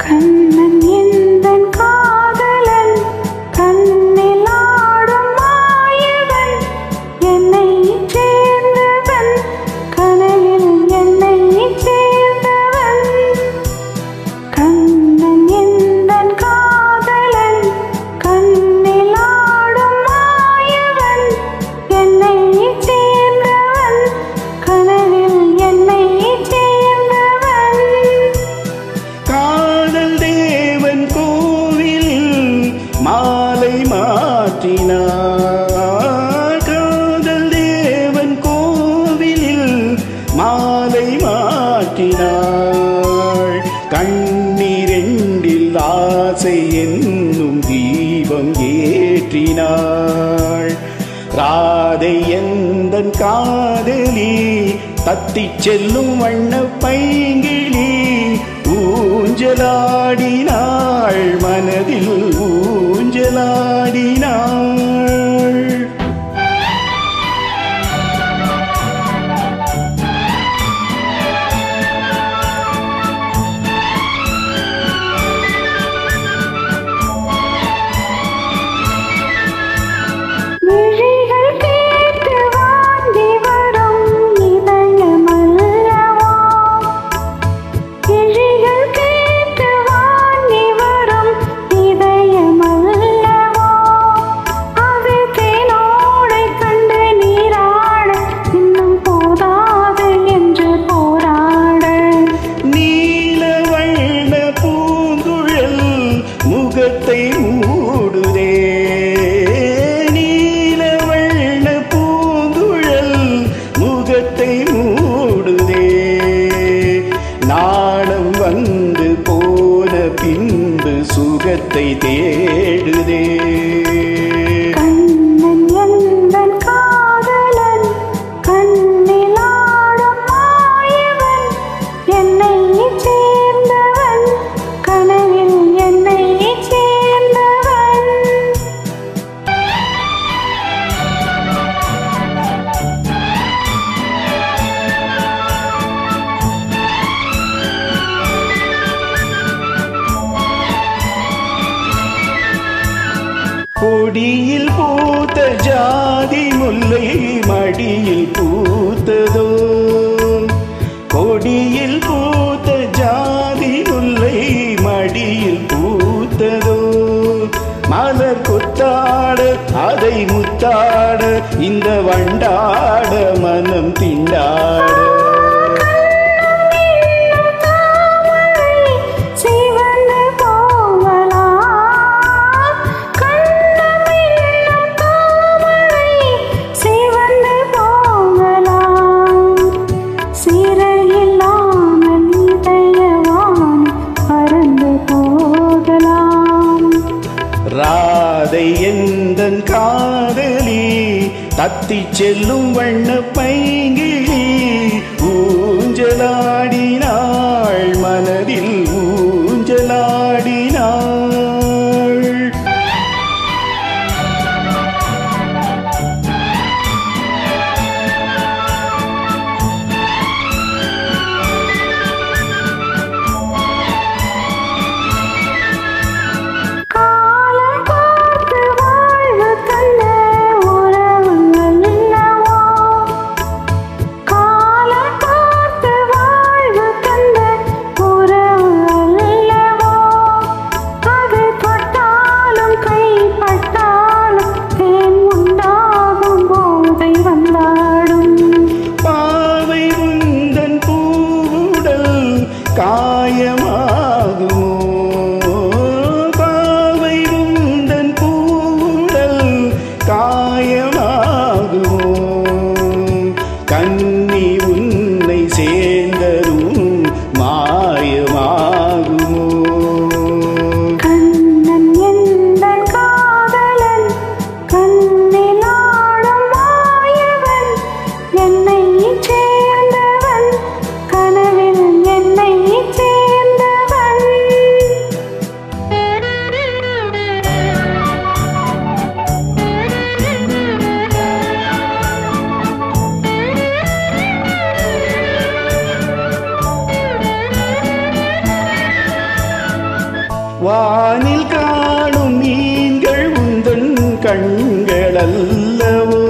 கண்ணன் எந்தன் காதலன் கண்ணில் ஆடும் மாயவன் என்னை சேர்ந்தவன் கனவில் என்னை சேர்ந்தவன் கண்ணன் எந்தன் காதலன் கண்ணில் ஆடும் மாயவன் என்னை சேர்ந்தவன் கனவில் என்னை சேர்ந்தவன் காதல் தேவன் கோவில் மாலை மாற்றினார் காதல் தேவன் கோவிலில் மாலை மாற்றினாள் கண்ணீரெண்டில் ஆசை என்னும் தீபம் ஏற்றினாள் ராதை எந்தன் காதலி தத்திச் செல்லும் வண்ண பைங்கிழி ஊஞ்சலாடினாள் மனதில் ஊஞ்சலாடினாள் விழிகள் கேட்டு வாங்கி வரும் இதயமல்லவா விழிகள் கேட்டு வாங்கி வரும் இதயமல்லவா அது தேனோடை கண்டு நீராட இன்னும் போதாது என்று போராட நீல வண்ண பூங்குழல் முகத்தை மூடுதே நீல வண்ண பூங்குழல் முகத்தை மூடுதே நாணம் வந்து போன பின்பு சுகத்தை தேடுதே கண்ணன் எந்தன் காதலன் கண்ணில் ஆடும் மாயவன் என்னை சேர்ந்தவன் கனவில் என்னை சேர்ந்தவன் கொடியில் பூத்த ஜாதி முல்லை மடியில் பூத்ததோ கொடியில் பூத்த ஜாதி முல்லை மடியில் பூத்ததோ மலர் கொத்தாட அதை முத்தாட இந்த வண்டாட மனம் திண்டாட சிவந்து போகலாம் கண்ணம் என்னும் தாமரை சிவந்து போகலாம் சிறையில்லாமல் இதயவான் பறந்து போகலாம் ராதை எந்தன் காதலி தத்திச் செல்லும் வண்ண பைங்கிழி ஊஞ்சலாடினாள் மனதில் ஊஞ்சலாடினாள் காலம் பார்த்து வாழ்வு தந்த உறவு அல்லவா வானில் காணும் மீன்கள் உந்தன் கண்கள் அல்லவோ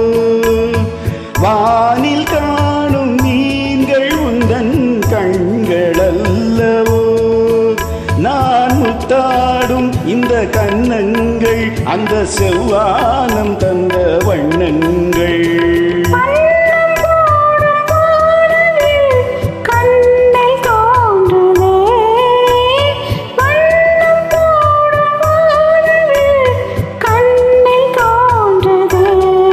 வானில் காணும் மீன்கள் உந்தன் கண்கள் அல்லவோ நான் முத்தாடும் இந்த கண்ணங்கள் அந்த செவ்வானம் தந்த வண்ணங்கள் கண்ணில் தோன்றுதே வண்ணம் போடும் வானவில் கண்ணில் தோன்றுதே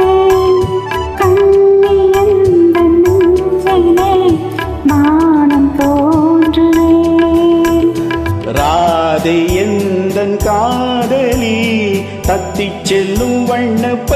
கண்ணி எந்த நெஞ்சிலே நாணம் தோன்றுதே ராதை எந்தன் காதலி தத்திச் செல்லும் வண்ண